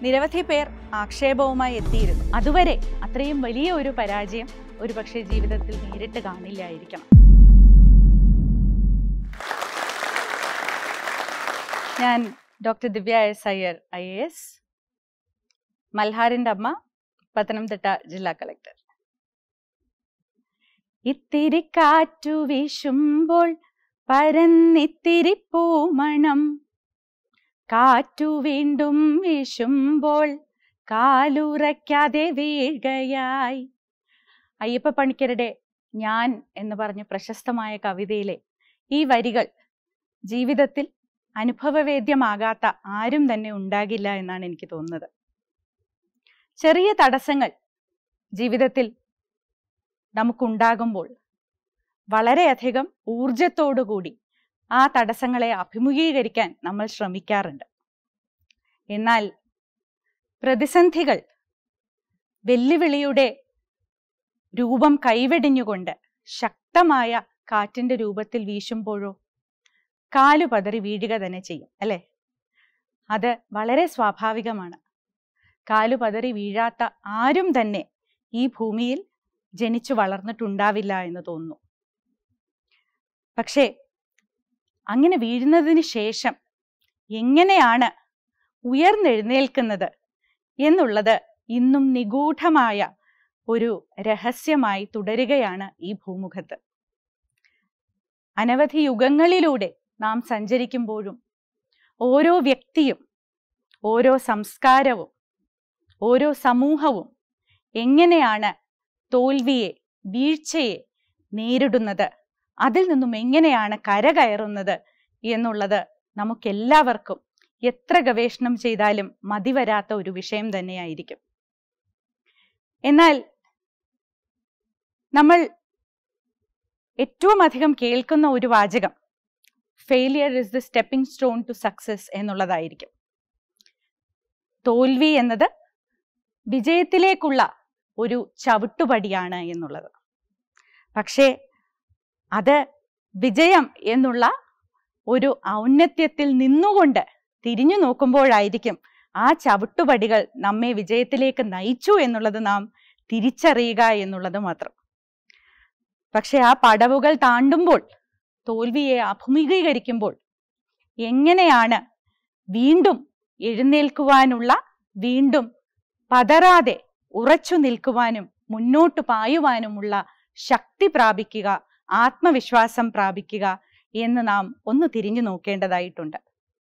നിരവധി പേർ ആക്ഷേപവുമായി എത്തിയിരുന്നു അതുവരെ അത്രയും വലിയ ഒരു പരാജയം ഒരുപക്ഷെ ജീവിതത്തിൽ നേരിട്ട് കാണില്ലായിരിക്കണം ഞാൻ doctor Divya S Iyer I A S മൽഹാറിൻ്റെ അമ്മ പത്തനംതിട്ട ജില്ലാ കളക്ടർ ഇത്തിരി കാറ്റു വീശുമ്പോൾ പരന്നിത്തിരി പൂമണം കാറ്റു വീണ്ടും വീശുമ്പോൾ കാലുറയ്ക്കാതെ വീഴുകയായി അയ്യപ്പ പണിക്കരുടെ ഞാൻ എന്ന് പറഞ്ഞ പ്രശസ്തമായ കവിതയിലെ ഈ വരികൾ ജീവിതത്തിൽ അനുഭവവേദ്യമാകാത്ത ആരും തന്നെ ഉണ്ടാകില്ല എന്നാണ് എനിക്ക് തോന്നുന്നത് ചെറിയ തടസ്സങ്ങൾ ജീവിതത്തിൽ നമുക്കുണ്ടാകുമ്പോൾ വളരെയധികം ഊർജത്തോടുകൂടി ആ തടസ്സങ്ങളെ അഭിമുഖീകരിക്കാൻ നമ്മൾ ശ്രമിക്കാറുണ്ട് എന്നാൽ പ്രതിസന്ധികൾ വെല്ലുവിളിയുടെ രൂപം കൈവെടിഞ്ഞുകൊണ്ട് ശക്തമായ കാറ്റിന്റെ രൂപത്തിൽ വീശുമ്പോഴോ കാലു പതറി വീഴുക തന്നെ ചെയ്യും അല്ലെ അത് വളരെ സ്വാഭാവികമാണ് കാലു പതറി വീഴാത്ത ആരും തന്നെ ഈ ഭൂമിയിൽ ജനിച്ചു വളർന്നിട്ടുണ്ടാവില്ല എന്ന് തോന്നുന്നു പക്ഷേ അങ്ങനെ വീഴുന്നതിന് ശേഷം എങ്ങനെയാണ് ഉയർന്നെഴുന്നേൽക്കുന്നത് എന്നുള്ളത് ഇന്നും നിഗൂഢമായ ഒരു രഹസ്യമായി തുടരുകയാണ് ഈ ഭൂമുഖത്ത് അനവധി യുഗങ്ങളിലൂടെ നാം സഞ്ചരിക്കുമ്പോഴും ഓരോ വ്യക്തിയും ഓരോ സംസ്കാരവും ഓരോ സമൂഹവും എങ്ങനെയാണ് തോൽവിയെ വീഴ്ചയെ നേരിടുന്നത് അതിൽ നിന്നും എങ്ങനെയാണ് കരകയറുന്നത് എന്നുള്ളത് നമുക്കെല്ലാവർക്കും എത്ര ഗവേഷണം ചെയ്താലും മതിവരാത്ത ഒരു വിഷയം തന്നെയായിരിക്കും എന്നാൽ നമ്മൾ ഏറ്റവും അധികം കേൾക്കുന്ന ഒരു വാചകം failure is the stepping stone to success എന്നുള്ളതായിരിക്കും തോൽവി എന്നത് വിജയത്തിലേക്കുള്ള ഒരു ചവിട്ടുപടിയാണ് എന്നുള്ളത് പക്ഷേ അത് വിജയം എന്നുള്ള ഒരു ഔന്നത്യത്തിൽ നിന്നുകൊണ്ട് തിരിഞ്ഞു നോക്കുമ്പോഴായിരിക്കും ആ ചവിട്ടുപടികൾ നമ്മെ വിജയത്തിലേക്ക് നയിച്ചു എന്നുള്ളത് നാം തിരിച്ചറിയുക എന്നുള്ളത് മാത്രം പക്ഷെ ആ പടവുകൾ താണ്ടുമ്പോൾ തോൽവിയെ അഭിമുഖീകരിക്കുമ്പോൾ എങ്ങനെയാണ് വീണ്ടും എഴുന്നേൽക്കുവാനുള്ള വീണ്ടും പതറാതെ ഉറച്ചു നിൽക്കുവാനും മുന്നോട്ട് പായുവാനുമുള്ള ശക്തി പ്രാപിക്കുക ആത്മവിശ്വാസം പ്രാപിക്കുക എന്ന് നാം ഒന്ന് തിരിഞ്ഞു നോക്കേണ്ടതായിട്ടുണ്ട്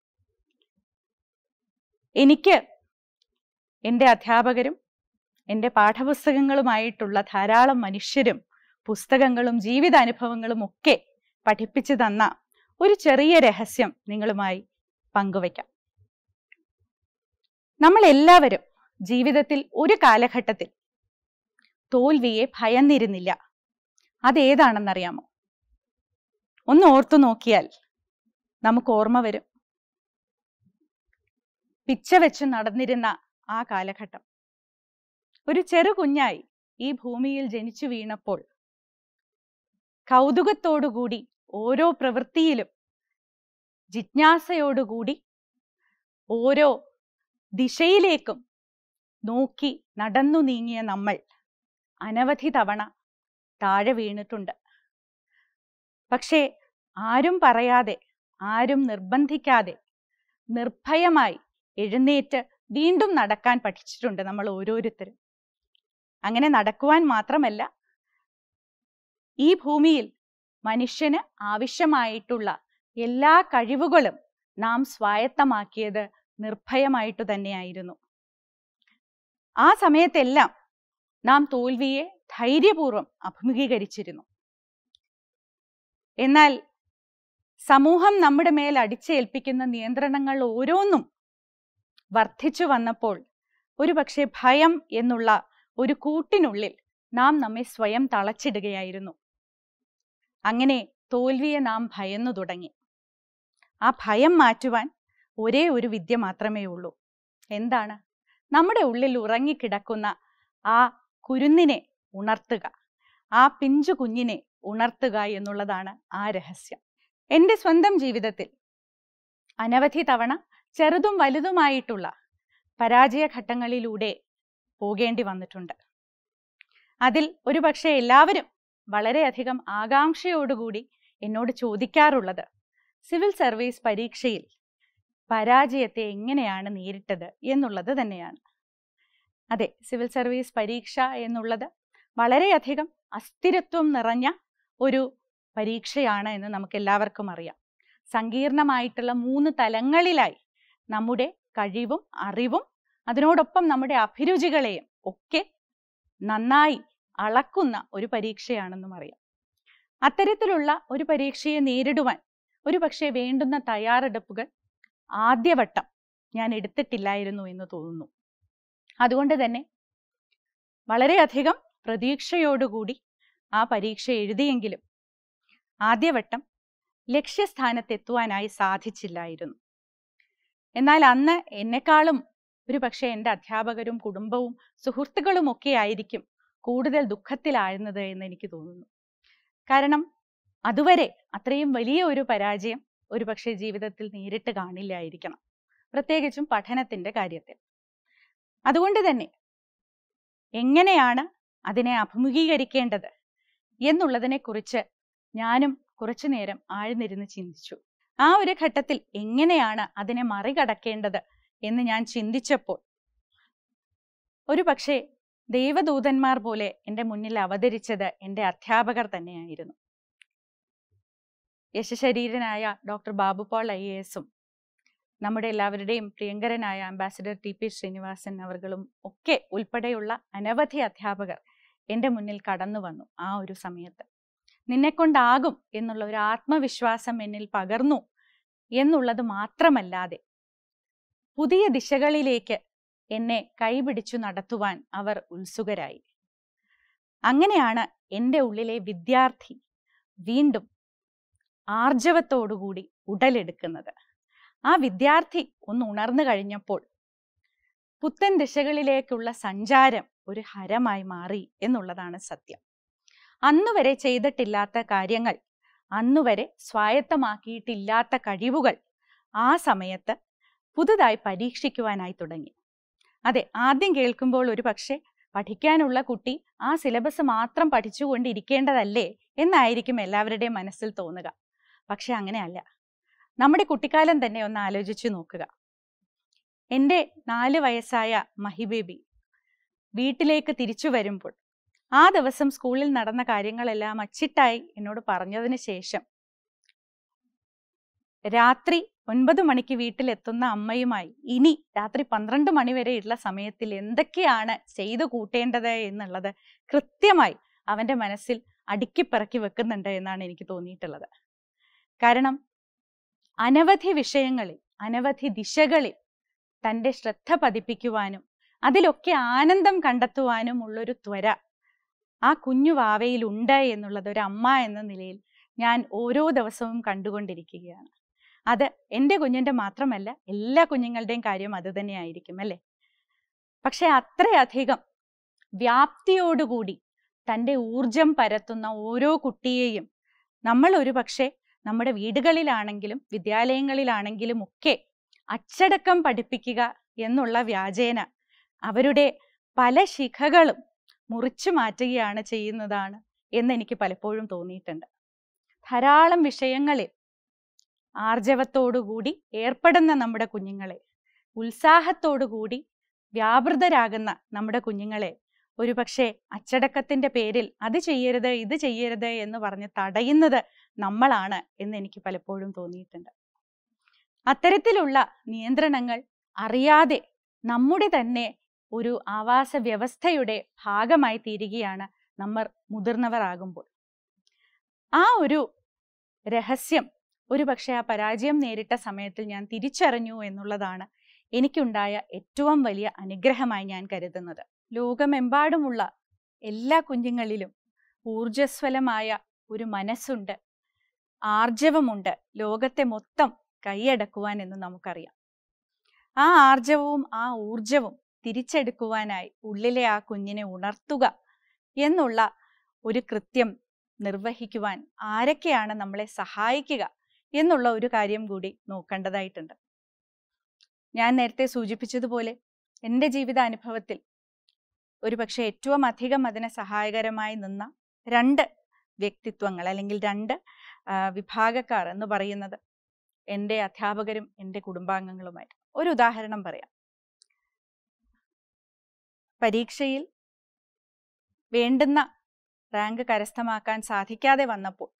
എനിക്ക് എൻ്റെ അധ്യാപകരും എൻ്റെ പാഠപുസ്തകങ്ങളുമായിട്ടുള്ള ധാരാളം മനുഷ്യരും പുസ്തകങ്ങളും ജീവിതാനുഭവങ്ങളും ഒക്കെ പഠിപ്പിച്ചു തന്ന ഒരു ചെറിയ രഹസ്യം നിങ്ങളുമായി പങ്കുവയ്ക്കാം നമ്മൾ എല്ലാവരും ജീവിതത്തിൽ ഒരു കാലഘട്ടത്തിൽ തോൽവിയെ ഭയന്നിരുന്നില്ല അതേതാണെന്നറിയാമോ ഒന്ന് ഓർത്തു നോക്കിയാൽ നമുക്ക് ഓർമ്മ വരും പിച്ച വെച്ച് നടന്നിരുന്ന ആ കാലഘട്ടം ഒരു ചെറു കുഞ്ഞായി ഈ ഭൂമിയിൽ ജനിച്ചു വീണപ്പോൾ കൗതുകത്തോടുകൂടി ഓരോ പ്രവൃത്തിയിലും ജിജ്ഞാസയോടുകൂടി ഓരോ ദിശയിലേക്കും നോക്കി നടന്നു നീങ്ങിയ നമ്മൾ അനവധി തവണ താഴെ വീണിട്ടുണ്ട് പക്ഷേ ആരും പറയാതെ ആരും നിർബന്ധിക്കാതെ നിർഭയമായി എഴുന്നേറ്റ് വീണ്ടും നടക്കാൻ പഠിച്ചിട്ടുണ്ട് നമ്മൾ ഓരോരുത്തരും അങ്ങനെ നടക്കുവാൻ മാത്രമല്ല ഈ ഭൂമിയിൽ മനുഷ്യന് ആവശ്യമായിട്ടുള്ള എല്ലാ കഴിവുകളും നാം സ്വായത്തമാക്കിയത് നിർഭയമായിട്ടു തന്നെയായിരുന്നു ആ സമയത്തെല്ലാം നാം തോൽവിയെ ധൈര്യപൂർവ്വം അഭിമുഖീകരിച്ചിരുന്നു എന്നാൽ സമൂഹം നമ്മുടെ മേൽ അടിച്ചേൽപ്പിക്കുന്ന നിയന്ത്രണങ്ങൾ ഓരോന്നും വർദ്ധിച്ചു വന്നപ്പോൾ ഒരു പക്ഷേ ഭയം എന്നുള്ള ഒരു കൂട്ടിനുള്ളിൽ നാം നമ്മെ സ്വയം തളച്ചിടുകയായിരുന്നു അങ്ങനെ തോൽവിയെ നാം ഭയന്നു തുടങ്ങി ആ ഭയം മാറ്റുവാൻ ഒരേ ഒരു വിദ്യ മാത്രമേ ഉള്ളൂ എന്താണ് നമ്മുടെ ഉള്ളിൽ ഉറങ്ങിക്കിടക്കുന്ന ആ കുരുന്നിനെ ഉണർത്തുക ആ പിഞ്ചു കുഞ്ഞിനെ ഉണർത്തുക എന്നുള്ളതാണ് ആ രഹസ്യം എൻ്റെ സ്വന്തം ജീവിതത്തിൽ അനവധി തവണ ചെറുതും വലുതുമായിട്ടുള്ള പരാജയ ഘട്ടങ്ങളിലൂടെ പോകേണ്ടി വന്നിട്ടുണ്ട് അതിൽ ഒരുപക്ഷെ എല്ലാവരും വളരെയധികം ആകാംക്ഷയോടുകൂടി എന്നോട് ചോദിക്കാറുള്ളത് സിവിൽ സർവീസ് പരീക്ഷയിൽ പരാജയത്തെ എങ്ങനെയാണ് നേരിട്ടത് എന്നുള്ളത് തന്നെയാണ് അതെ സിവിൽ സർവീസ് പരീക്ഷ എന്നുള്ളത് വളരെയധികം അസ്ഥിരത്വം നിറഞ്ഞ ഒരു പരീക്ഷയാണ് എന്ന് നമുക്ക് എല്ലാവർക്കും അറിയാം സങ്കീർണമായിട്ടുള്ള മൂന്ന് തലങ്ങളിലായി നമ്മുടെ കഴിവും അറിവും അതിനോടൊപ്പം നമ്മുടെ അഭിരുചികളെയും ഒക്കെ നന്നായി അളക്കുന്ന ഒരു പരീക്ഷയാണെന്നും അറിയാം അത്തരത്തിലുള്ള ഒരു പരീക്ഷയെ നേരിടുവാൻ ഒരു പക്ഷേ വേണ്ടുന്ന തയ്യാറെടുപ്പുകൾ ആദ്യവട്ടം ഞാൻ എടുത്തിട്ടില്ലായിരുന്നു എന്ന് തോന്നുന്നു അതുകൊണ്ട് തന്നെ വളരെയധികം പ്രതീക്ഷയോടുകൂടി ആ പരീക്ഷ എഴുതിയെങ്കിലും ആദ്യവട്ടം ലക്ഷ്യസ്ഥാനത്തെത്തുവാനായി സാധിച്ചില്ലായിരുന്നു എന്നാൽ അന്ന് എന്നെക്കാളും ഒരു പക്ഷേ എൻ്റെ അധ്യാപകരും കുടുംബവും സുഹൃത്തുക്കളും ഒക്കെ ആയിരിക്കും കൂടുതൽ ദുഃഖത്തിലായിരുന്നത് എന്ന് എനിക്ക് തോന്നുന്നു കാരണം അതുവരെ അത്രയും വലിയ ഒരു പരാജയം ഒരു പക്ഷേ ജീവിതത്തിൽ നേരിട്ട് കാണില്ലായിരിക്കണം പ്രത്യേകിച്ചും പഠനത്തിന്റെ കാര്യത്തിൽ അതുകൊണ്ട് തന്നെ എങ്ങനെയാണ് അതിനെ അഭിമുഖീകരിക്കേണ്ടത് എന്നുള്ളതിനെ കുറിച്ച് ഞാനും കുറച്ചു നേരം ആഴ്ന്നിരുന്ന് ചിന്തിച്ചു ആ ഒരു ഘട്ടത്തിൽ എങ്ങനെയാണ് അതിനെ മറികടക്കേണ്ടത് എന്ന് ഞാൻ ചിന്തിച്ചപ്പോൾ ഒരു പക്ഷേ ദൈവദൂതന്മാർ പോലെ എൻ്റെ മുന്നിൽ അവതരിച്ചത് എൻ്റെ അധ്യാപകർ തന്നെയായിരുന്നു യശശരീരനായ doctor Babu Paul I A എസും നമ്മുടെ എല്ലാവരുടെയും പ്രിയങ്കരനായ അംബാസിഡർ ടി പി ശ്രീനിവാസൻ അവർകളും ഒക്കെ ഉൾപ്പെടെയുള്ള അനവധി അധ്യാപകർ എൻ്റെ മുന്നിൽ കടന്നു വന്നു ആ ഒരു സമയത്ത് നിന്നെക്കൊണ്ടാകും എന്നുള്ള ഒരു ആത്മവിശ്വാസം എന്നിൽ പകർന്നു എന്നുള്ളത് മാത്രമല്ലാതെ പുതിയ ദിശകളിലേക്ക് എന്നെ കൈപിടിച്ചു നടത്തുവാൻ അവർ ഉത്സുകരായി അങ്ങനെയാണ് എൻ്റെ ഉള്ളിലെ വിദ്യാർത്ഥി വീണ്ടും ആർജവത്തോടുകൂടി ഉടലെടുക്കുന്നത് ആ വിദ്യാർത്ഥി ഒന്ന് ഉണർന്നു കഴിഞ്ഞപ്പോൾ പുത്തൻ ദിശകളിലേക്കുള്ള സഞ്ചാരം ഒരു ഹരമായി മാറി എന്നുള്ളതാണ് സത്യം അന്നുവരെ ചെയ്തിട്ടില്ലാത്ത കാര്യങ്ങൾ അന്നുവരെ സ്വായത്തമാക്കിയിട്ടില്ലാത്ത കഴിവുകൾ ആ സമയത്ത് പുതുതായി പരീക്ഷിക്കുവാനായി തുടങ്ങി അതെ ആദ്യം കേൾക്കുമ്പോൾ ഒരു പക്ഷേ പഠിക്കാനുള്ള കുട്ടി ആ സിലബസ് മാത്രം പഠിച്ചുകൊണ്ടിരിക്കേണ്ടതല്ലേ എന്നായിരിക്കും എല്ലാവരുടെയും മനസ്സിൽ തോന്നുക പക്ഷെ അങ്ങനെയല്ല നമ്മുടെ കുട്ടിക്കാലം തന്നെ ഒന്ന് ആലോചിച്ചു നോക്കുക എൻ്റെ നാല് വയസ്സായ മഹിബേബി വീട്ടിലേക്ക് തിരിച്ചു വരുമ്പോൾ ആ ദിവസം സ്കൂളിൽ നടന്ന കാര്യങ്ങളെല്ലാം അച്ചിട്ടായി എന്നോട് പറഞ്ഞതിന് ശേഷം രാത്രി ഒൻപത് മണിക്ക് വീട്ടിലെത്തുന്ന അമ്മയുമായി ഇനി രാത്രി പന്ത്രണ്ട് മണി വരെയുള്ള സമയത്തിൽ എന്തൊക്കെയാണ് ചെയ്തു കൂട്ടേണ്ടത് എന്നുള്ളത് കൃത്യമായി അവന്റെ മനസ്സിൽ അടുക്കിപ്പിറക്കി വെക്കുന്നുണ്ട് എന്നാണ് എനിക്ക് തോന്നിയിട്ടുള്ളത് കാരണം അനവധി വിഷയങ്ങളിൽ അനവധി ദിശകളിൽ തൻ്റെ ശ്രദ്ധ പതിപ്പിക്കുവാനും അതിലൊക്കെ ആനന്ദം കണ്ടെത്തുവാനും ഉള്ളൊരു ത്വര ആ കുഞ്ഞു വാവയിലുണ്ട് എന്നുള്ളത് ഒരു അമ്മ എന്ന നിലയിൽ ഞാൻ ഓരോ ദിവസവും കണ്ടുകൊണ്ടിരിക്കുകയാണ് അത് എൻ്റെ കുഞ്ഞിൻ്റെ മാത്രമല്ല എല്ലാ കുഞ്ഞുങ്ങളുടെയും കാര്യം അത് തന്നെയായിരിക്കും അല്ലേ പക്ഷെ അത്രയധികം വ്യാപ്തിയോടുകൂടി തൻ്റെ ഊർജം പരത്തുന്ന ഓരോ കുട്ടിയെയും നമ്മൾ ഒരു പക്ഷേ നമ്മുടെ വീടുകളിലാണെങ്കിലും വിദ്യാലയങ്ങളിലാണെങ്കിലും ഒക്കെ അച്ചടക്കം പഠിപ്പിക്കുക എന്നുള്ള വ്യാജേന അവരുടെ പല ശിഖകളും മുറിച്ചു മാറ്റുകയാണ് ചെയ്യുന്നതാണ് എന്ന് എനിക്ക് പലപ്പോഴും തോന്നിയിട്ടുണ്ട് ധാരാളം വിഷയങ്ങളിൽ ആർജവത്തോടുകൂടി ഏർപ്പെടുന്ന നമ്മുടെ കുഞ്ഞുങ്ങളെ ഉത്സാഹത്തോടുകൂടി വ്യാപൃതരാകുന്ന നമ്മുടെ കുഞ്ഞുങ്ങളെ ഒരുപക്ഷെ അച്ചടക്കത്തിന്റെ പേരിൽ അത് ചെയ്യരുത് ഇത് ചെയ്യരുത് എന്ന് പറഞ്ഞ് തടയുന്നത് നമ്മളാണ് എന്ന് എനിക്ക് പലപ്പോഴും തോന്നിയിട്ടുണ്ട് അത്തരത്തിലുള്ള നിയന്ത്രണങ്ങൾ അറിയാതെ നമ്മുടെ തന്നെ ഒരു ആവാസ വ്യവസ്ഥയുടെ ഭാഗമായി തീരുകയാണ് നമ്മൾ മുതിർന്നവർ ആകുമ്പോൾ ആ ഒരു രഹസ്യം ഒരു പക്ഷേ ആ പരാജയം നേരിട്ട സമയത്തിൽ ഞാൻ തിരിച്ചറിഞ്ഞു എന്നുള്ളതാണ് എനിക്കുണ്ടായ ഏറ്റവും വലിയ അനുഗ്രഹമായി ഞാൻ കരുതുന്നത് ലോകമെമ്പാടുമുള്ള എല്ലാ കുഞ്ഞുങ്ങളിലും ഊർജസ്വലമായ ഒരു മനസ്സുണ്ട് ആർജവമുണ്ട് ലോകത്തെ മൊത്തം കൈയടക്കുവാൻ എന്ന് നമുക്കറിയാം ആ ആർജവവും ആ ഊർജവും തിരിച്ചെടുക്കുവാനായി ഉള്ളിലെ ആ കുഞ്ഞിനെ ഉണർത്തുക എന്നുള്ള ഒരു കൃത്യം നിർവഹിക്കുവാൻ ആരൊക്കെയാണ് നമ്മളെ സഹായിക്കുക എന്നുള്ള ഒരു കാര്യം കൂടി നോക്കേണ്ടതായിട്ടുണ്ട് ഞാൻ നേരത്തെ സൂചിപ്പിച്ചതുപോലെ എൻ്റെ ജീവിതാനുഭവത്തിൽ ഒരുപക്ഷെ ഏറ്റവും അധികം അതിന് സഹായകരമായി നിന്ന രണ്ട് വ്യക്തിത്വങ്ങൾ അല്ലെങ്കിൽ രണ്ട് ആ, വിഭാഗക്കാർ എന്ന് പറയുന്നത് എൻ്റെ അധ്യാപകരും എൻ്റെ കുടുംബാംഗങ്ങളുമായിട്ട് ഒരു ഉദാഹരണം പറയാം പരീക്ഷയിൽ വേണ്ടുന്ന റാങ്ക് കരസ്ഥമാക്കാൻ സാധിക്കാതെ വന്നപ്പോൾ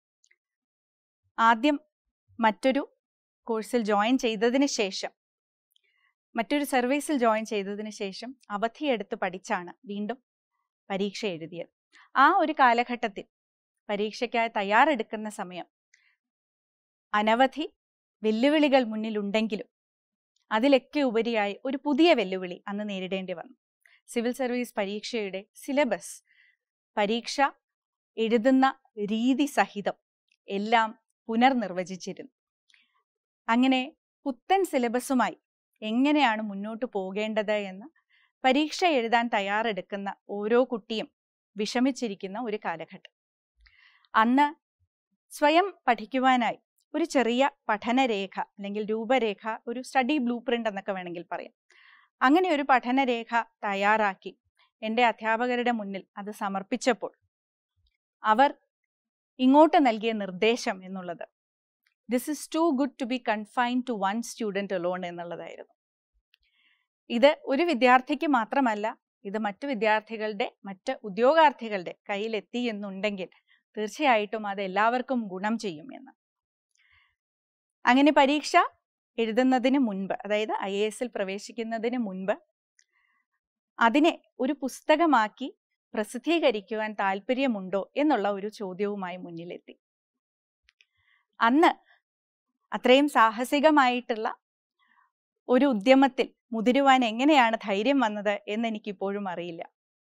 ആദ്യം മറ്റൊരു കോഴ്സിൽ ജോയിൻ ചെയ്തതിന് ശേഷം മറ്റൊരു സർവീസിൽ ജോയിൻ ചെയ്തതിന് ശേഷം അവധിയെടുത്ത് പഠിച്ചാണ് വീണ്ടും പരീക്ഷ എഴുതിയത് ആ ഒരു കാലഘട്ടത്തിൽ പരീക്ഷയ്ക്കായി തയ്യാറെടുക്കുന്ന സമയം അനവധി വെല്ലുവിളികൾ മുന്നിലുണ്ടെങ്കിലും അതിലൊക്കെ ഉപരിയായി ഒരു പുതിയ വെല്ലുവിളി അന്ന് നേരിടേണ്ടി വന്നു സിവിൽ സർവീസ് പരീക്ഷയുടെ സിലബസ് പരീക്ഷ എഴുതുന്ന രീതി സഹിതം എല്ലാം പുനർനിർവചിച്ചിരുന്നു അങ്ങനെ പുത്തൻ സിലബസുമായി എങ്ങനെയാണ് മുന്നോട്ട് പോകേണ്ടത് എന്ന് പരീക്ഷ എഴുതാൻ തയ്യാറെടുക്കുന്ന ഓരോ കുട്ടിയും വിഷമിച്ചിരിക്കുന്ന ഒരു കാലഘട്ടം അന്ന് സ്വയം പഠിക്കുവാനായി ഒരു ചെറിയ പഠനരേഖ അല്ലെങ്കിൽ രൂപരേഖ ഒരു സ്റ്റഡി ബ്ലൂ പ്രിന്റ് എന്നൊക്കെ വേണമെങ്കിൽ പറയാം അങ്ങനെ ഒരു പഠനരേഖ തയ്യാറാക്കി എൻ്റെ അധ്യാപകരുടെ മുന്നിൽ അത് സമർപ്പിച്ചപ്പോൾ അവർ ഇങ്ങോട്ട് നൽകിയ നിർദ്ദേശം എന്നുള്ളത് this is too good to be confined to one student alone എന്നുള്ളതായിരുന്നു ഇത് ഒരു വിദ്യാർത്ഥിക്ക് മാത്രമല്ല ഇത് മറ്റു വിദ്യാർത്ഥികളുടെ മറ്റ് ഉദ്യോഗാർത്ഥികളുടെ കയ്യിലെത്തി എന്നുണ്ടെങ്കിൽ തീർച്ചയായിട്ടും അത് എല്ലാവർക്കും ഗുണം ചെയ്യും എന്ന് അങ്ങനെ പരീക്ഷ എഴുതുന്നതിന് മുൻപ് അതായത് ഐ എ എസിൽ പ്രവേശിക്കുന്നതിന് മുൻപ് അതിനെ ഒരു പുസ്തകമാക്കി പ്രസിദ്ധീകരിക്കുവാൻ താല്പര്യമുണ്ടോ എന്നുള്ള ഒരു ചോദ്യവുമായി മുന്നിലെത്തി അന്ന് അത്രയും സാഹസികമായിട്ടുള്ള ഒരു ഉദ്യമത്തിൽ മുതിരുവാൻ എങ്ങനെയാണ് ധൈര്യം വന്നത് എന്ന് എനിക്കിപ്പോഴും അറിയില്ല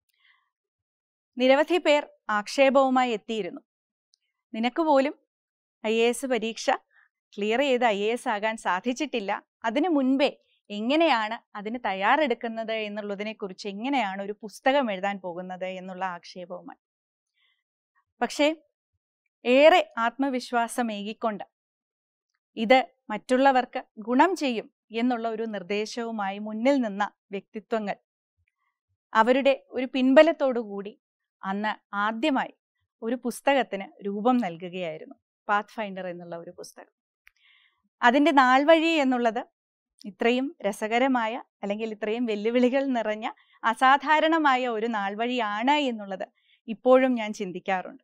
നിരവധി പേർ ആക്ഷേപവുമായി എത്തിയിരുന്നു നിനക്ക് പോലും ഐ എ എസ് പരീക്ഷ ക്ലിയർ ചെയ്ത് ഐ എ എസ് ആകാൻ സാധിച്ചിട്ടില്ല അതിനു മുൻപേ എങ്ങനെയാണ് അതിന് തയ്യാറെടുക്കുന്നത് എന്നുള്ളതിനെ കുറിച്ച് എങ്ങനെയാണ് ഒരു പുസ്തകം എഴുതാൻ പോകുന്നത് എന്നുള്ള ആക്ഷേപവുമായി പക്ഷേ ഏറെ ആത്മവിശ്വാസം ഏകിക്കൊണ്ട് ഇത് മറ്റുള്ളവർക്ക് ഗുണം ചെയ്യും എന്നുള്ള ഒരു നിർദ്ദേശവുമായി മുന്നിൽ നിന്ന വ്യക്തിത്വങ്ങൾ അവരുടെ ഒരു പിൻബലത്തോടു കൂടി അന്ന് ആദ്യമായി ഒരു പുസ്തകത്തിന് രൂപം നൽകുകയായിരുന്നു പാത്ത് ഫൈൻഡർ എന്നുള്ള ഒരു പുസ്തകം അതിൻ്റെ നാൾ വഴി എന്നുള്ളത് ഇത്രയും രസകരമായ അല്ലെങ്കിൽ ഇത്രയും വെല്ലുവിളികൾ നിറഞ്ഞ അസാധാരണമായ ഒരു നാൾ വഴിയാണ് എന്നുള്ളത് ഇപ്പോഴും ഞാൻ ചിന്തിക്കാറുണ്ട്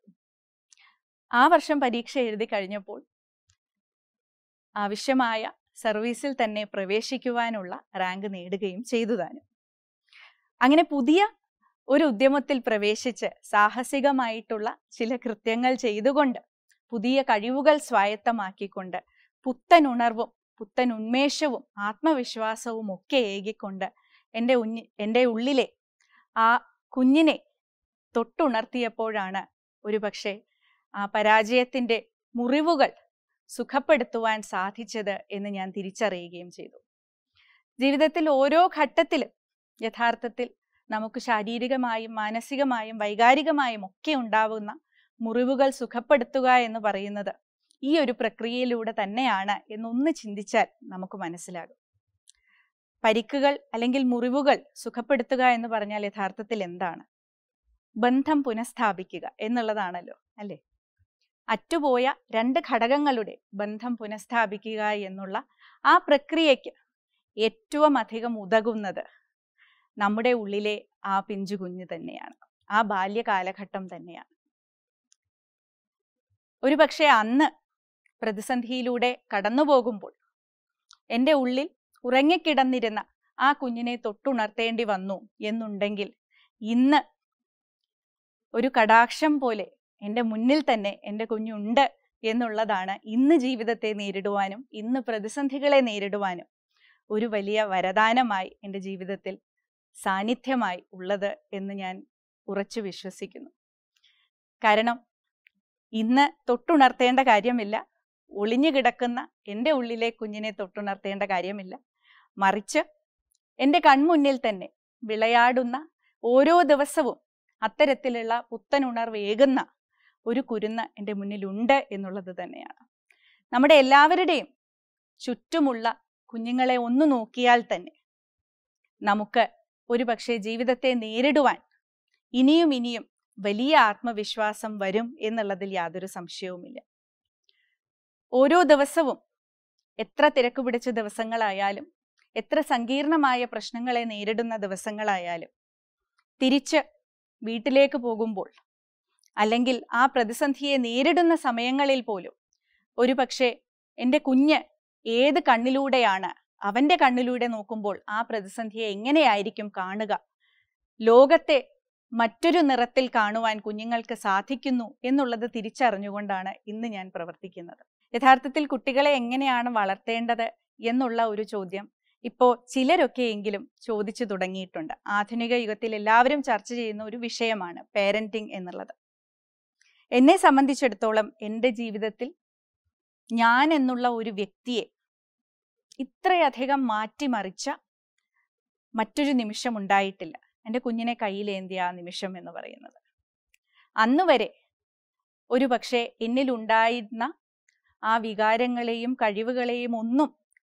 ആ വർഷം പരീക്ഷ എഴുതി കഴിഞ്ഞപ്പോൾ ആവശ്യമായ സർവീസിൽ തന്നെ പ്രവേശിക്കുവാനുള്ള റാങ്ക് നേടുകയും ചെയ്തു താനും അങ്ങനെ പുതിയ ഒരു ഉദ്യമത്തിൽ പ്രവേശിച്ച് സാഹസികമായിട്ടുള്ള ചില കൃത്യങ്ങൾ ചെയ്തുകൊണ്ട് പുതിയ കഴിവുകൾ സ്വായത്തമാക്കിക്കൊണ്ട് പുത്തൻ ഉണർവും പുത്തൻ ഉന്മേഷവും ആത്മവിശ്വാസവും ഒക്കെ ഏകിക്കൊണ്ട് എൻ്റെ ഉഞ്ഞി എൻ്റെ ഉള്ളിലെ ആ കുഞ്ഞിനെ തൊട്ടുണർത്തിയപ്പോഴാണ് ഒരുപക്ഷെ ആ പരാജയത്തിൻ്റെ മുറിവുകൾ സുഖപ്പെടുത്തുവാൻ സാധിച്ചത് എന്ന് ഞാൻ തിരിച്ചറിയുകയും ചെയ്തു ജീവിതത്തിൽ ഓരോ ഘട്ടത്തിലും യഥാർത്ഥത്തിൽ നമുക്ക് ശാരീരികമായും മാനസികമായും വൈകാരികമായും ഒക്കെ ഉണ്ടാവുന്ന മുറിവുകൾ സുഖപ്പെടുത്തുക എന്ന് പറയുന്നത് ഈ ഒരു പ്രക്രിയയിലൂടെ തന്നെയാണ് എന്നൊന്ന് ചിന്തിച്ചാൽ നമുക്ക് മനസ്സിലാകും പരിക്കുകൾ അല്ലെങ്കിൽ മുറിവുകൾ സുഖപ്പെടുത്തുക എന്ന് പറഞ്ഞാൽ യഥാർത്ഥത്തിൽ എന്താണ് ബന്ധം പുനഃസ്ഥാപിക്കുക എന്നുള്ളതാണല്ലോ അല്ലേ അറ്റുപോയ രണ്ട് ഘടകങ്ങളുടെ ബന്ധം പുനഃസ്ഥാപിക്കുക എന്നുള്ള ആ പ്രക്രിയയ്ക്ക് ഏറ്റവും അധികം ഉതകുന്നത് നമ്മുടെ ഉള്ളിലെ ആ പിഞ്ചു കുഞ്ഞ് തന്നെയാണ് ആ ബാല്യകാലഘട്ടം തന്നെയാണ് ഒരു പക്ഷേ അന്ന് പ്രതിസന്ധിയിലൂടെ കടന്നു പോകുമ്പോൾ എൻ്റെ ഉള്ളിൽ ഉറങ്ങിക്കിടന്നിരുന്ന ആ കുഞ്ഞിനെ തൊട്ടുണർത്തേണ്ടി വന്നു എന്നുണ്ടെങ്കിൽ ഇന്ന് ഒരു കടാക്ഷം പോലെ എൻ്റെ മുന്നിൽ തന്നെ എൻ്റെ കുഞ്ഞുണ്ട് എന്നുള്ളതാണ് ഇന്ന് ജീവിതത്തെ നേരിടുവാനും ഇന്ന് പ്രതിസന്ധികളെ നേരിടുവാനും ഒരു വലിയ വരദാനമായി എൻ്റെ ജീവിതത്തിൽ സാന്നിധ്യമായി ഉള്ളത് എന്ന് ഞാൻ ഉറച്ചു വിശ്വസിക്കുന്നു കാരണം ഇന്ന് തൊട്ടുണർത്തേണ്ട കാര്യമില്ല ഒളിഞ്ഞു കിടക്കുന്ന എൻ്റെ ഉള്ളിലെ കുഞ്ഞിനെ തൊട്ടുണർത്തേണ്ട കാര്യമില്ല മറിച്ച് എൻ്റെ കൺമുന്നിൽ തന്നെ വിളയാടുന്ന ഓരോ ദിവസവും അത്തരത്തിലുള്ള പുത്തൻ ഉണർവ് ഏകുന്ന ഒരു കുരുന്ന് എൻ്റെ മുന്നിലുണ്ട് എന്നുള്ളത് തന്നെയാണ് നമ്മുടെ എല്ലാവരുടെയും ചുറ്റുമുള്ള കുഞ്ഞുങ്ങളെ ഒന്ന് നോക്കിയാൽ തന്നെ നമുക്ക് ഒരുപക്ഷെ ജീവിതത്തെ നേരിടുവാൻ ഇനിയും ഇനിയും വലിയ ആത്മവിശ്വാസം വരും എന്നുള്ളതിൽ യാതൊരു സംശയവുമില്ല ഓരോ ദിവസവും എത്ര തിരക്ക് പിടിച്ച ദിവസങ്ങളായാലും എത്ര സങ്കീർണമായ പ്രശ്നങ്ങളെ നേരിടുന്ന ദിവസങ്ങളായാലും തിരിച്ച് വീട്ടിലേക്ക് പോകുമ്പോൾ അല്ലെങ്കിൽ ആ പ്രതിസന്ധിയെ നേരിടുന്ന സമയങ്ങളിൽ പോലും ഒരു പക്ഷേ എൻ്റെ കുഞ്ഞ് ഏത് കണ്ണിലൂടെയാണ് അവന്റെ കണ്ണിലൂടെ നോക്കുമ്പോൾ ആ പ്രതിസന്ധിയെ എങ്ങനെയായിരിക്കും കാണുക ലോകത്തെ മറ്റൊരു നിറത്തിൽ കാണുവാൻ കുഞ്ഞുങ്ങൾക്ക് സാധിക്കുന്നു എന്നുള്ളത് തിരിച്ചറിഞ്ഞുകൊണ്ടാണ് ഇന്ന് ഞാൻ പ്രവർത്തിക്കുന്നത് യഥാർത്ഥത്തിൽ കുട്ടികളെ എങ്ങനെയാണ് വളർത്തേണ്ടത് എന്നുള്ള ഒരു ചോദ്യം ഇപ്പോൾ ചിലരൊക്കെയെങ്കിലും ചോദിച്ചു തുടങ്ങിയിട്ടുണ്ട് ആധുനിക യുഗത്തിൽ എല്ലാവരും ചർച്ച ചെയ്യുന്ന ഒരു വിഷയമാണ് പേരന്റിംഗ് എന്നുള്ളത് എന്നെ സംബന്ധിച്ചിടത്തോളം എൻ്റെ ജീവിതത്തിൽ ഞാൻ എന്നുള്ള ഒരു വ്യക്തിയെ ഇത്രയധികം മാറ്റിമറിച്ച മറ്റൊരു നിമിഷം ഉണ്ടായിട്ടില്ല എൻ്റെ കുഞ്ഞിനെ കയ്യിലേന്തിയ ആ നിമിഷം എന്ന് പറയുന്നത് അന്ന് വരെ ഒരു പക്ഷേ എന്നിലുണ്ടായിരുന്ന ആ വികാരങ്ങളെയും കഴിവുകളെയും ഒന്നും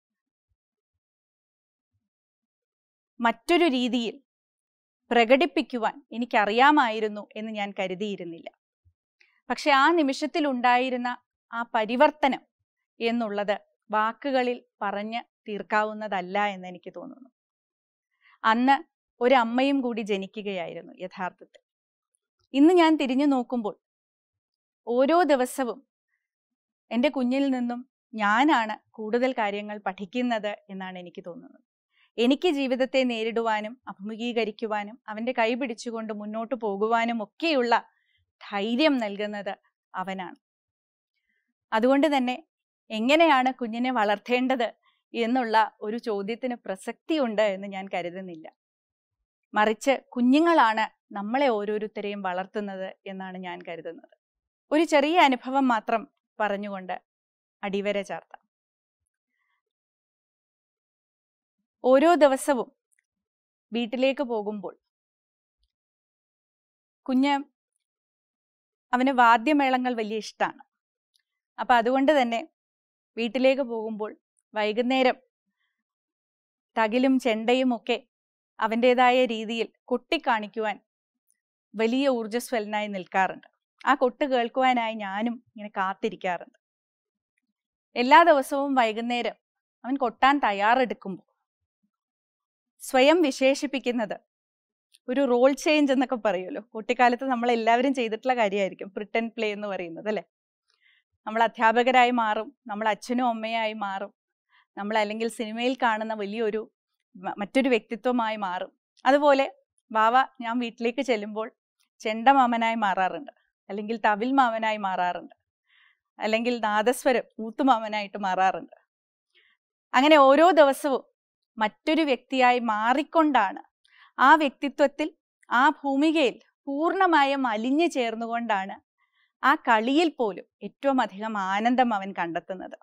മറ്റൊരു രീതിയിൽ പ്രകടിപ്പിക്കുവാൻ എനിക്കറിയാമായിരുന്നു എന്ന് ഞാൻ കരുതിയിരുന്നില്ല പക്ഷെ ആ നിമിഷത്തിൽ ഉണ്ടായിരുന്ന ആ പരിവർത്തനം എന്നുള്ളത് വാക്കുകളിൽ പറഞ്ഞ് തീർക്കാവുന്നതല്ല എന്ന് എനിക്ക് തോന്നുന്നു അന്ന് ഒരമ്മയും കൂടി ജനിക്കുകയായിരുന്നു യഥാർത്ഥത്തിൽ ഇന്ന് ഞാൻ തിരിഞ്ഞു നോക്കുമ്പോൾ ഓരോ ദിവസവും എൻ്റെ കുഞ്ഞിൽ നിന്നും ഞാനാണ് കൂടുതൽ കാര്യങ്ങൾ പഠിക്കുന്നത് എന്നാണ് എനിക്ക് തോന്നുന്നത് എനിക്ക് ജീവിതത്തെ നേരിടുവാനും അഭിമുഖീകരിക്കുവാനും അവൻ്റെ കൈ പിടിച്ചുകൊണ്ട് മുന്നോട്ട് പോകുവാനും ഒക്കെയുള്ള ധൈര്യം നൽകുന്നത് അവനാണ് അതുകൊണ്ട് തന്നെ എങ്ങനെയാണ് കുഞ്ഞിനെ വളർത്തേണ്ടത് എന്നുള്ള ഒരു ചോദ്യത്തിന് പ്രസക്തിയുണ്ട് എന്ന് ഞാൻ കരുതുന്നില്ല മറിച്ച് കുഞ്ഞുങ്ങളാണ് നമ്മളെ ഓരോരുത്തരെയും വളർത്തുന്നത് എന്നാണ് ഞാൻ കരുതുന്നത് ഒരു ചെറിയ അനുഭവം മാത്രം പറഞ്ഞുകൊണ്ട് അടിവര ചേർത്താം ഓരോ ദിവസവും വീട്ടിലേക്ക് പോകുമ്പോൾ കുഞ്ഞ് അവന് വാദ്യമേളങ്ങൾ വലിയ ഇഷ്ടമാണ് അപ്പൊ അതുകൊണ്ട് തന്നെ വീട്ടിലേക്ക് പോകുമ്പോൾ വൈകുന്നേരം തകിലും ചെണ്ടയും ഒക്കെ അവൻ്റെതായ രീതിയിൽ കൊട്ടിക്കാണിക്കുവാൻ വലിയ ഊർജ്ജസ്വലനായി നിൽക്കാറുണ്ട് ആ കൊട്ട് കേൾക്കുവാനായി ഞാനും ഇങ്ങനെ കാത്തിരിക്കാറുണ്ട് എല്ലാ ദിവസവും വൈകുന്നേരം അവൻ കൊട്ടാൻ തയ്യാറെടുക്കുമ്പോൾ സ്വയം വിശേഷിപ്പിക്കുന്നത് ഒരു റോൾ ചേഞ്ച് എന്നൊക്കെ പറയുമല്ലോ കുട്ടിക്കാലത്ത് നമ്മൾ എല്ലാവരും ചെയ്തിട്ടുള്ള കാര്യമായിരിക്കും പ്രിട്ടൻ പ്ലേ എന്ന് പറയുന്നത് അല്ലേ നമ്മൾ അധ്യാപകരായി മാറും നമ്മൾ അച്ഛനും അമ്മയായി മാറും നമ്മൾ അല്ലെങ്കിൽ സിനിമയിൽ കാണുന്ന വലിയൊരു മറ്റൊരു വ്യക്തിത്വമായി മാറും അതുപോലെ ബാവ ഞാൻ വീട്ടിലേക്ക് ചെല്ലുമ്പോൾ ചെണ്ട മാമനായി മാറാറുണ്ട് അല്ലെങ്കിൽ തവിൽ മാമനായി മാറാറുണ്ട് അല്ലെങ്കിൽ നാദസ്വരം ഊത്തുമാമനായിട്ട് മാറാറുണ്ട് അങ്ങനെ ഓരോ ദിവസവും മറ്റൊരു വ്യക്തിയായി മാറിക്കൊണ്ടാണ് ആ വ്യക്തിത്വത്തിൽ ആ ഭൂമികയിൽ പൂർണ്ണമായും അലിഞ്ഞു ചേർന്നുകൊണ്ടാണ് ആ കളിയിൽ പോലും ഏറ്റവും അധികം ആനന്ദം അവൻ കണ്ടെത്തുന്നത്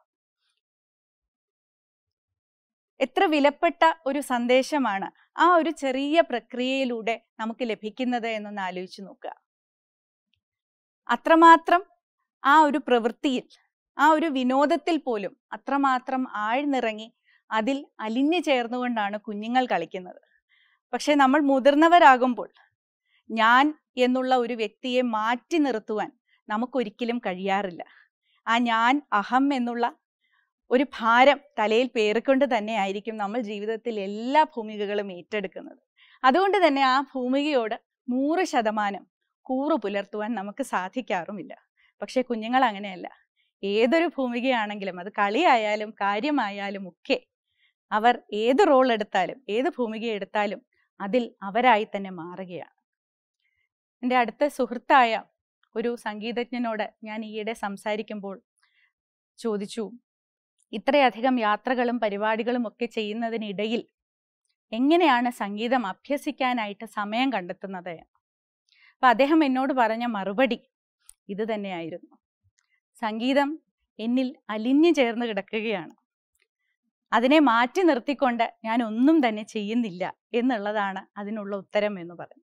എത്ര വിലപ്പെട്ട ഒരു സന്ദേശമാണ് ആ ഒരു ചെറിയ പ്രക്രിയയിലൂടെ നമുക്ക് ലഭിക്കുന്നത് എന്നൊന്ന് ആലോചിച്ച് നോക്കുക അത്രമാത്രം ആ ഒരു പ്രവൃത്തിയിൽ ആ ഒരു വിനോദത്തിൽ പോലും അത്രമാത്രം ആഴ്ന്നിറങ്ങി അതിൽ അലിഞ്ഞു ചേർന്നുകൊണ്ടാണ് കുഞ്ഞുങ്ങൾ കളിക്കുന്നത് പക്ഷെ നമ്മൾ മുതിർന്നവരാകുമ്പോൾ ഞാൻ എന്നുള്ള ഒരു വ്യക്തിയെ മാറ്റി നിർത്തുവാൻ നമുക്കൊരിക്കലും കഴിയാറില്ല ആ ഞാൻ അഹം എന്നുള്ള ഒരു ഭാരം തലയിൽ പേറിക്കൊണ്ട് തന്നെ ആയിരിക്കും നമ്മൾ ജീവിതത്തിൽ എല്ലാ ഭൂമികകളും ഏറ്റെടുക്കുന്നത് അതുകൊണ്ട് തന്നെ ആ ഭൂമികയോട് നൂറ് ശതമാനം കൂറു പുലർത്തുവാൻ നമുക്ക് സാധിക്കാറുമില്ല പക്ഷെ കുഞ്ഞുങ്ങൾ അങ്ങനെയല്ല ഏതൊരു ഭൂമികയാണെങ്കിലും അത് കളിയായാലും കാര്യമായാലും ഒക്കെ അവർ ഏത് റോൾ എടുത്താലും ഏത് ഭൂമിക എടുത്താലും അതിൽ അവരായി തന്നെ മാറുകയാണ് എൻ്റെ അടുത്ത സുഹൃത്തായ ഒരു സംഗീതജ്ഞനോട് ഞാൻ ഈയിടെ സംസാരിക്കുമ്പോൾ ചോദിച്ചു ഇത്രയധികം യാത്രകളും പരിപാടികളും ഒക്കെ ചെയ്യുന്നതിനിടയിൽ എങ്ങനെയാണ് സംഗീതം അഭ്യസിക്കാനായിട്ട് സമയം കണ്ടെത്തുന്നത് അപ്പൊ അദ്ദേഹം എന്നോട് പറഞ്ഞ മറുപടി ഇത് തന്നെയായിരുന്നു സംഗീതം എന്നിൽ അലിഞ്ഞു ചേർന്ന് കിടക്കുകയാണ് അതിനെ മാറ്റി നിർത്തിക്കൊണ്ട് ഞാൻ ഒന്നും തന്നെ ചെയ്യുന്നില്ല എന്നുള്ളതാണ് അതിനുള്ള ഉത്തരം എന്ന് പറഞ്ഞു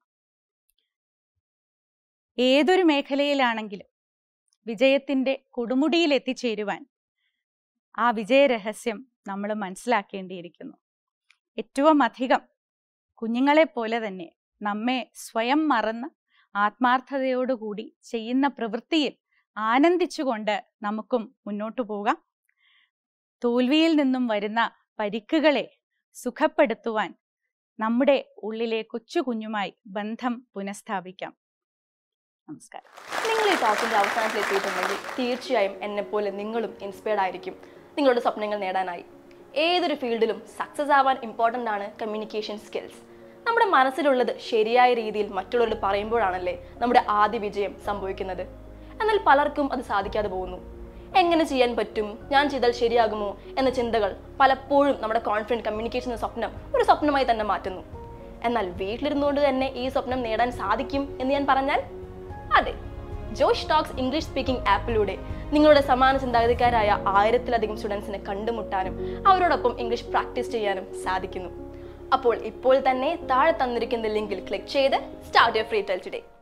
ഏതൊരു മേഖലയിലാണെങ്കിലും വിജയത്തിന്റെ കൊടുമുടിയിൽ എത്തിച്ചേരുവാൻ ആ വിജയരഹസ്യം നമ്മൾ മനസ്സിലാക്കേണ്ടിയിരിക്കുന്നു ഏറ്റവും അധികം കുഞ്ഞുങ്ങളെ പോലെ തന്നെ നമ്മെ സ്വയം മറന്ന് ആത്മാർത്ഥതയോടുകൂടി ചെയ്യുന്ന പ്രവൃത്തിയിൽ ആനന്ദിച്ചുകൊണ്ട് നമുക്കും മുന്നോട്ടു പോകാം തോൽവിയിൽ നിന്നും വരുന്ന പരിക്കുകളെ സുഖപ്പെടുത്തുവാൻ നമ്മുടെ ഉള്ളിലെ കൊച്ചു കുഞ്ഞുമായി ബന്ധം പുനഃസ്ഥാപിക്കാം നമസ്കാരം നിങ്ങൾ ഈ ടോക്കിന്റെ അവസാനത്തിൽ എത്തിയിട്ടുണ്ടെങ്കിൽ തീർച്ചയായും എന്നെപ്പോലെ നിങ്ങളും ഇൻസ്പയർഡ് ആയിരിക്കും നിങ്ങളുടെ സ്വപ്നങ്ങൾ നേടാനായി ഏതൊരു ഫീൽഡിലും സക്സസ് ആവാൻ ഇമ്പോർട്ടൻ്റ് ആണ് കമ്മ്യൂണിക്കേഷൻ സ്കിൽസ് നമ്മുടെ മനസ്സിലുള്ളത് ശരിയായ രീതിയിൽ മറ്റുള്ളവരോട് പറയുമ്പോഴാണല്ലേ നമ്മുടെ ആദ്യ വിജയം സംഭവിക്കുന്നത് എന്നാൽ പലർക്കും അത് സാധിക്കാതെ പോകുന്നു എങ്ങനെ ചെയ്യാൻ പറ്റും ഞാൻ ചെയ്താൽ ശരിയാകുമോ എന്ന ചിന്തകൾ പലപ്പോഴും നമ്മുടെ കോൺഫിഡൻറ്റ് കമ്മ്യൂണിക്കേഷൻ എന്ന സ്വപ്നം ഒരു സ്വപ്നമായി തന്നെ മാറ്റുന്നു എന്നാൽ വീട്ടിലിരുന്നുകൊണ്ട് തന്നെ ഈ സ്വപ്നം നേടാൻ സാധിക്കും എന്ന് ഞാൻ പറഞ്ഞാൽ അതെ ജോഷ് ടോക്സ് ഇംഗ്ലീഷ് സ്പീക്കിംഗ് ആപ്പിലൂടെ നിങ്ങളുടെ സമാന ചിന്താഗതിക്കാരായ ആയിരത്തിലധികം സ്റ്റുഡൻസിനെ കണ്ടുമുട്ടാനും അവരോടൊപ്പം ഇംഗ്ലീഷ് പ്രാക്ടീസ് ചെയ്യാനും സാധിക്കുന്നു അപ്പോൾ ഇപ്പോൾ തന്നെ താഴെ തന്നിരിക്കുന്ന ലിങ്കിൽ ക്ലിക്ക് ചെയ്ത് start your free trial today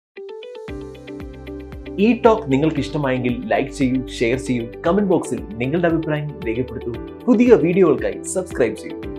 ഈ ടോക്ക് നിങ്ങൾക്ക് ഇഷ്ടമായെങ്കിൽ ലൈക്ക് ചെയ്യൂ ഷെയർ ചെയ്യൂ കമന്റ് ബോക്സിൽ നിങ്ങളുടെ അഭിപ്രായം രേഖപ്പെടുത്തൂ പുതിയ വീഡിയോകൾക്കായി സബ്സ്ക്രൈബ് ചെയ്യൂ